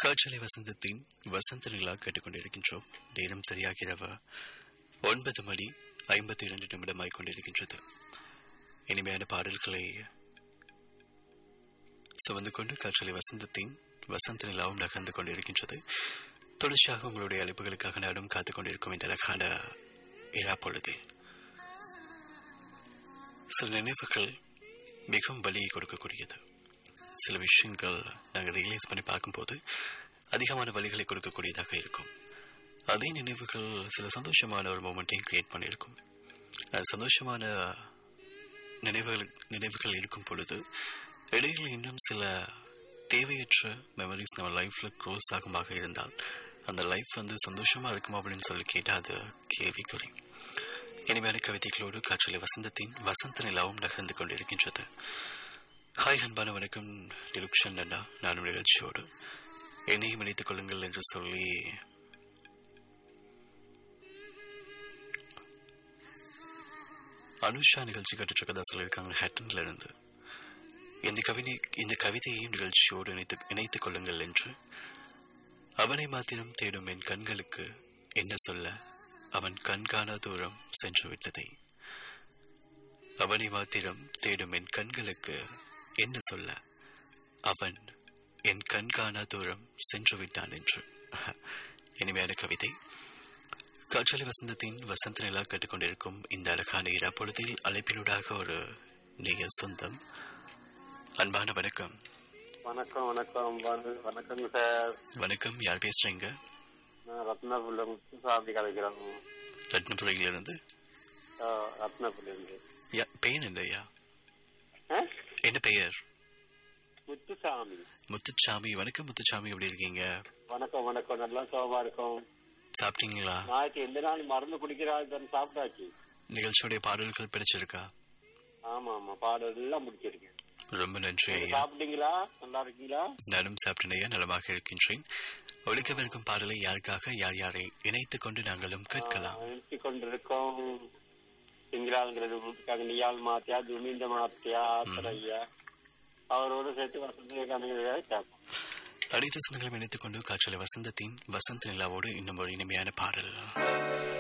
காற்றலை வசந்தத்தின் வசந்த நிலா கேட்டுக்கொண்டிருக்கின்றோம் நேரம் சரியாக இரவு ஒன்பது மணி ஐம்பத்தி இரண்டு நிமிடமாய் கொண்டிருக்கின்றது இனிமையான பாடல்களை சுமந்து கொண்டு காற்றலை வசந்தத்தின் வசந்த நிலாவும் நகர்ந்து கொண்டிருக்கின்றது தொடர்ச்சியாக உங்களுடைய அழைப்புகளுக்காக நாடும் காத்துக் கொண்டிருக்கும் இந்த அழகான இரா பொழுதில் சில நினைவுகள் மிகவும் வலியை கொடுக்கக்கூடியது சில விஷயங்கள் நாங்கள் ரியலைஸ் பண்ணி பார்க்கும்போது அதிகமான வழிகளை கொடுக்கக்கூடியதாக இருக்கும் அதே நினைவுகள் சில சந்தோஷமான ஒரு மூமெண்ட்டையும் கிரியேட் பண்ணியிருக்கும் அது சந்தோஷமான நினைவுகள் நினைவுகள் இருக்கும் பொழுது இடையில் இன்னும் சில தேவையற்ற மெமரிஸ் நம்ம லைஃப்பில் க்ரோஸ் ஆகுமாக இருந்தால் அந்த லைஃப் வந்து சந்தோஷமாக இருக்குமா அப்படின்னு சொல்லி கேட்டால் அது கேள்விக்குறி இனிமையான கவிதைகளோடு காற்றலை வசந்தத்தின் வசந்த நிலாவும் நகர்ந்து கொண்டிருக்கின்றது ஹாய் அன்பான வணக்கம் நிருக்ஷன் அண்ணா நானும் நிகழ்ச்சியோடு என்னையும் இணைத்துக் கொள்ளுங்கள் என்று சொல்லி அனுஷா நிகழ்ச்சி கட்டுட்டு இருக்கதா சொல்லியிருக்காங்க ஹேட்டன்ல இருந்து இந்த கவிதை இந்த கவிதையையும் நிகழ்ச்சியோடு இணைத்து இணைத்துக் கொள்ளுங்கள் என்று அவனை மாத்திரம் தேடும் என் கண்களுக்கு என்ன சொல்ல அவன் கண்காணா தூரம் சென்று விட்டதை அவனை மாத்திரம் தேடும் என் கண்களுக்கு என்ன சொல்ல அவன் என் கண்காணா தூரம் சென்று விட்டான் என்று இனிமையான கவிதை காற்றலை வசந்தத்தின் வசந்த நிலா கேட்டுக்கொண்டிருக்கும் இந்த அழகான இரா பொழுதில் அழைப்பினூடாக ஒரு நேய சொந்தம் அன்பான வணக்கம் வணக்கம் வணக்கம் வண- வணக்கங்க சார் வணக்கம் யார் பேசுறீங்க நான் ரத்னபுரம் சாமி கலைக்கிறோம் ரத்னபுரையிலிருந்து ரத்னபுரம் யா பெயர் இல்லையா ஆ? என்ன பெயர் முத்துசாமி முத்துச்சாமி வணக்கம் முத்துச்சாமி எப்படி இருக்கீங்க வணக்கம் வணக்கம் நல்லா சோமா இருக்கும் சாப்பிட்டீங்களா நாளைக்கு எந்த நாள் மருந்து குடிக்கிறாள் தான் சாப்பிட்டாச்சு நிகழ்ச்சியுடைய பாடல்கள் பிடிச்சிருக்கா ஆமா ஆமா பாடம் எல்லாம் முடிச்சிருக்கேன் ரொம்ப நன்றி ஐயா சாப்பிட்டீங்களா நல்லா இருக்கீங்களா நானும் சாப்பிட்டனையா நலமாக இருக்கின்றேன் ஒழிக்கவிருக்கும் பாடலை யாருக்காக யார் யாரை இணைத்துக் கொண்டு நாங்களும் கேட்கலாம் நிறுத்தி கொண்டிருக்கோம் சிங்களாங்கிறது வீட்டுக்காக நீயால் மாத்தியா துமிந்த மாத்தியா ஆத்திரையா அவரோட சேர்த்து வசதி கணக்கு கேட்போம் அனைத்து சொந்தங்களும் இணைத்துக் கொண்டு காற்றலை வசந்தத்தின் வசந்த நிலாவோடு இன்னும் ஒரு இனிமையான பாடல்